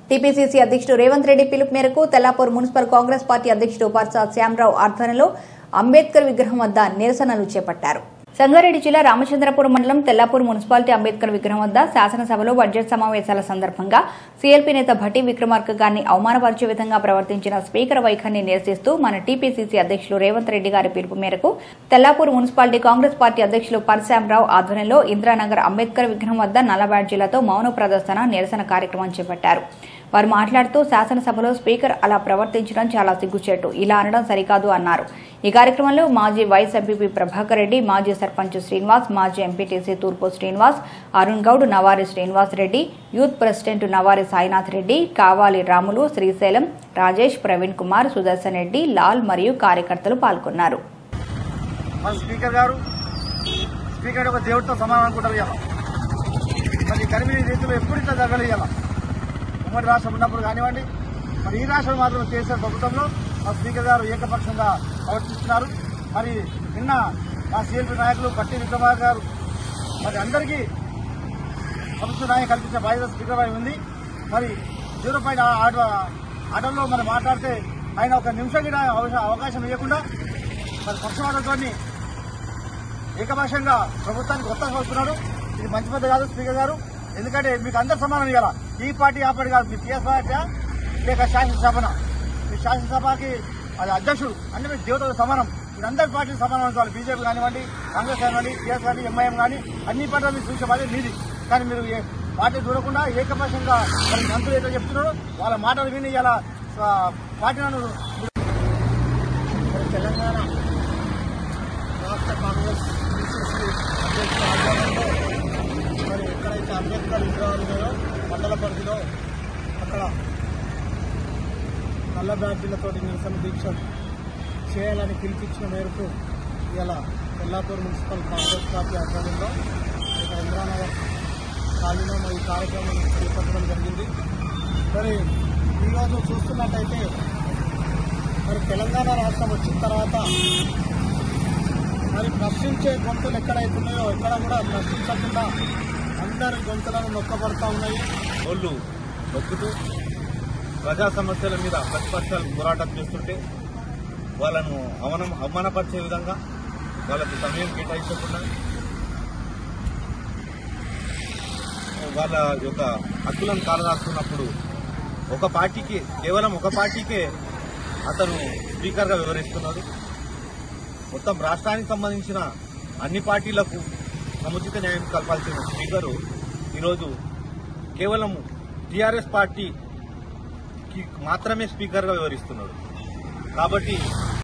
TPCC అధ్యక్షుడు రేవంత్ రెడ్డి పిలుపు మేరకు తెల్లాపూర్ మున్సిపల్ కాంగ్రెస్ పార్టీ అధ్యక్షుడు పర్సాద్ శ్యామరావు ఆధ్వర్యంలో అంబేద్కర్ విగ్రహం వద్ద నిరసనలు చేపట్టారు సంగారెడ్డి జిల్లా రామచంద్రపురం మండలం తెల్లాపూర్ మున్సిపాలిటీ అంబేద్కర్ విగ్రహం వద్ద శాసనసభలో బడ్జెట్ సమావేశాల సందర్భంగా సీఎల్పీ నేత భట్టి విక్రమార్క గారిని అవమానపరిచే విధంగా ప్రవర్తించిన స్పీకర్ వైఖరిని నిరసిస్తూ మన టీపీసీసీ అధ్యక్షులు రేవంత్ రెడ్డి గారి పిలుపు మేరకు తెల్లాపూర్ మున్సిపాలిటీ కాంగ్రెస్ పార్టీ అధ్యక్షులు పరశామరావు ఆధ్వర్యంలో ఇందిరానగర్ అంబేద్కర్ విగ్రహం వద్ద నల్ల బ్యాడ్జీలతో మౌన ప్రదర్శన నిరసన కార్యక్రమం చేపట్టారు వారు మాట్లాడుతూ శాసనసభలో స్పీకర్ అలా ప్రవర్తించడం చాలా సిగ్గుచేటు ఇలా అనడం సరికాదు అన్నారు ఈ కార్యక్రమంలో మాజీ వైస్ ఎంపీపీ ప్రభాకర్ రెడ్డి మాజీ సర్పంచ్ శ్రీనివాస్ మాజీ ఎంపీటీసీ తూర్పు శ్రీనివాస్ అరుణ్ గౌడ్ నవారి శ్రీనివాస్ రెడ్డి యూత్ ప్రెసిడెంట్ నవారి సాయినాథ్ రెడ్డి కావాలి రాములు శ్రీశైలం రాజేష్ ప్రవీణ్ కుమార్ సుదర్శన్ రెడ్డి లాల్ మరియు కార్యకర్తలు పాల్గొన్నారు మన స్పీకర్ గారు స్పీకర్ ఒక దేవుడితో సమానం అనుకుంటారు ఇవాళ మరి గర్భిణీ రీతిలో ఎప్పుడు ఇట్లా జరగలేదు ఇవాళ ఉమ్మడి రాష్ట్రం ఉన్నప్పుడు కానివ్వండి మరి ఈ రాష్ట్రం మాత్రం కేసీఆర్ ప్రభుత్వంలో మా స్పీకర్ గారు ఏకపక్షంగా ప్రవర్తిస్తున్నారు మరి నిన్న మా సీఎల్పీ నాయకులు పట్టి విక్రమార్ గారు మరి అందరికీ ప్రభుత్వ న్యాయం కల్పించే బాధ్యత స్పీకర్ పై ఉంది మరి జీరో పాయింట్ ఆట ఆటల్లో మనం మాట్లాడితే ఆయన ఒక నిమిషం కూడా అవకాశం- అవకాశం ఇవ్వకుండా మరి పక్షవాదంతో ఏకపక్షంగా ప్రభుత్వానికి కొత్తగా వస్తున్నాడు ఇది మంచి పద్ధతి కాదు స్పీకర్ గారు ఎందుకంటే మీకు అందరు సమానం ఇవ్వాల ఈ పార్టీ ఆ పార్టీ కాదు మీ టీఎస్ పార్టీ లేక శాసనసభన మీ శాసనసభకి అది అధ్యక్షుడు అంటే మీకు దేవతతో సమానం మీరు అందరి పార్టీలు సమానం అనుకోవాలి బీజేపీ కానివ్వండి కాంగ్రెస్ కానివ్వండి టీఎస్ కానీ ఎంఐఎం కానీ అన్ని పార్టీలు మీరు చూసే బాధ్యత మీది కానీ మీరు ఏ పార్టీ చూడకుండా ఏకపక్షంగా మరి మంత్రులు ఏదో చెప్తున్నారో వాళ్ళ మాటలు విని ఇలా పార్టీ నన్ను తెలంగాణ రాష్ట్ర కాంగ్రెస్ పిసిసి అధ్యక్షుల ఆధ్వర్యంలో మరి ఎక్కడైతే అంబేద్కర్ విగ్రహాలు ఉన్నాయో మండల పరిధిలో అక్కడ నల్ల బ్యాడ్జీలతో నిరసన దీక్ష చేయాలని పిలిపించిన మేరకు ఇలా కొల్లాపూర్ మున్సిపల్ కాంగ్రెస్ పార్టీ ఆధ్వర్యంలో ఇక్కడ ఇంద్రానగర్ కాలనీలో ఈ కార్యక్రమం చేపట్టడం జరిగింది మరి ఈరోజు చూస్తున్నట్టయితే మరి తెలంగాణ రాష్ట్రం వచ్చిన తర్వాత మరి ప్రశ్నించే గొంతులు ఎక్కడైతున్నాయో ఎక్కడ కూడా ప్రశ్నించకుండా అందరి గొంతులను నొక్కబడతా ఉన్నాయి వాళ్ళు నొక్కుతూ ప్రజా సమస్యల మీద ప్రతిపక్షాలు పోరాటం చేస్తుంటే వాళ్ళను అవనం అవమానపరిచే విధంగా వాళ్ళకి సమయం కేటాయించకుండా వాళ్ళ యొక్క హక్కులను కాలరాస్తున్నప్పుడు ఒక పార్టీకి కేవలం ఒక పార్టీకే అతను స్పీకర్గా వివరిస్తున్నాడు మొత్తం రాష్ట్రానికి సంబంధించిన అన్ని పార్టీలకు సముచిత న్యాయం కల్పాల్సిన స్పీకరు ఈరోజు కేవలం టీఆర్ఎస్ పార్టీకి మాత్రమే స్పీకర్గా వివరిస్తున్నాడు కాబట్టి